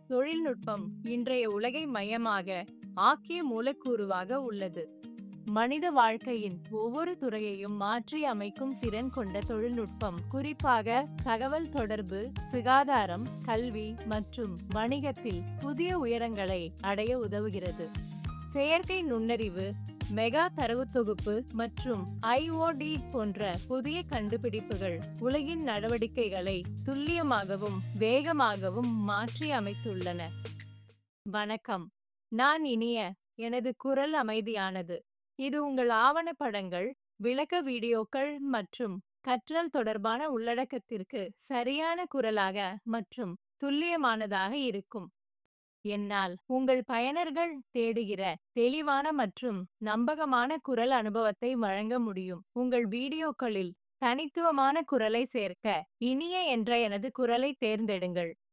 தொழில்நுட்பம் இன்றைய உலகை மையமாக ஆக்கிய மூலக்கூறுவாக உள்ளது மனித வாழ்க்கையின் ஒவ்வொரு துறையையும் மாற்றி அமைக்கும் திறன் கொண்ட தொழில்நுட்பம் குறிப்பாக தகவல் தொடர்பு சுகாதாரம் கல்வி மற்றும் வணிகத்தில் புதிய உயரங்களை அடைய உதவுகிறது செயற்கை நுண்ணறிவு மெகா தரவு தொகுப்பு மற்றும் ஐஓடி போன்ற புதிய கண்டுபிடிப்புகள் உலகின் நடவடிக்கைகளை துல்லியமாகவும் வேகமாகவும் மாற்றி அமைத்துள்ளன வணக்கம் நான் இனிய எனது குரல் அமைதியானது இது உங்கள் ஆவணப்படங்கள் விளக்க வீடியோக்கள் மற்றும் கற்றல் தொடர்பான உள்ளடக்கத்திற்கு சரியான குரலாக மற்றும் துல்லியமானதாக இருக்கும் என்னால் உங்கள் பயனர்கள் தேடுகிற தெளிவான மற்றும் நம்பகமான குரல் அனுபவத்தை வழங்க முடியும் உங்கள் வீடியோக்களில் தனித்துவமான குரலை சேர்க்க இனிய என்ற எனது குரலை தேர்ந்தெடுங்கள்